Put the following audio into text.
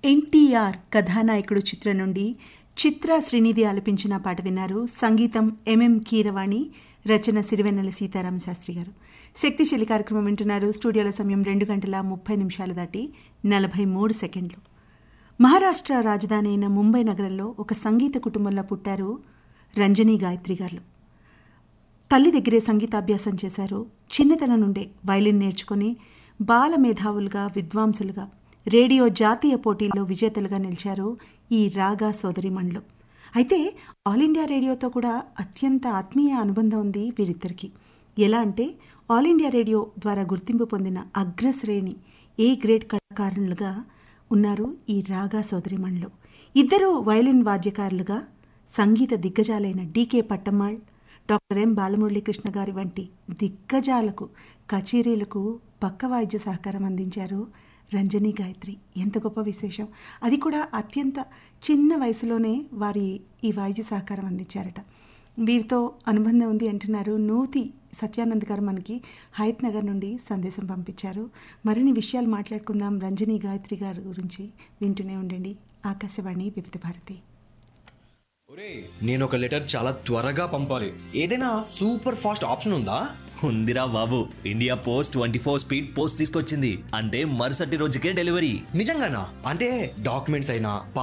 ఎన్టీఆర్ కథానాయకుడు చిత్రం నుండి చిత్ర శ్రీనిధి ఆలపించిన పాట విన్నారు సంగీతం ఎంఎం కీరవాణి రచన సిరివెన్నెల సీతారామ శాస్త్రి గారు శక్తిశీలి కార్యక్రమం వింటున్నారు స్టూడియోల సమయం రెండు గంటల ముప్పై నిమిషాలు దాటి నలభై మూడు సెకండ్లు మహారాష్ట్ర రాజధాని అయిన ముంబై నగరంలో ఒక సంగీత కుటుంబంలో పుట్టారు రంజనీ గాయత్రి గారు తల్లి దగ్గరే సంగీతాభ్యాసం చేశారు చిన్నతనం నుండే వైలిన్ నేర్చుకుని బాల మేధావులుగా విద్వాంసులుగా రేడియో జాతీయ పోటీల్లో విజేతలుగా నిలిచారు ఈ రాగా సోదరిమణులు అయితే ఆల్ ఇండియా రేడియోతో కూడా అత్యంత ఆత్మీయ అనుబంధం ఉంది వీరిద్దరికి ఎలా అంటే ఆల్ ఇండియా రేడియో ద్వారా గుర్తింపు పొందిన అగ్రశ్రేణి ఏ గ్రేడ్ కళాకారులుగా ఉన్నారు ఈ రాగా సోదరిమణులు ఇద్దరు వైలిన్ వాద్యకారులుగా సంగీత దిగ్గజాలైన DK Pattammal doctor M Balamuralikrishna గారి వంటి దిగ్గజాలకు కచేరీలకు పక్క వాయిద్య సహకారం అందించారు రంజనీ గాయత్రి ఎంత గొప్ప విశేషం అది కూడా అత్యంత చిన్న వయసులోనే వారి ఈ వాయిద్య సహకారం అందించారట వీరితో అనుబంధం ఉంది అంటున్నారు నూతి సత్యానంద్ గారు మనకి హయత్ నగర్ నుండి సందేశం పంపించారు మరిన్ని విషయాలు మాట్లాడుకుందాం రంజనీ గాయత్రి గారి గురించి వింటూనే ఉండండి ఆకాశవాణి వివిధ భారతి నేను ఒక లెటర్ చాలా త్వరగా పంపాలి ఏదైనా సూపర్ ఫాస్ట్ ఆప్షన్ ఉందా ఉందిరా బాబు India post twenty four speed post తీసుకొచ్చింది అంటే మరుసటి రోజుకే డెలివరీ నిజంగానా అంటే డాక్యుమెంట్స్ అయినా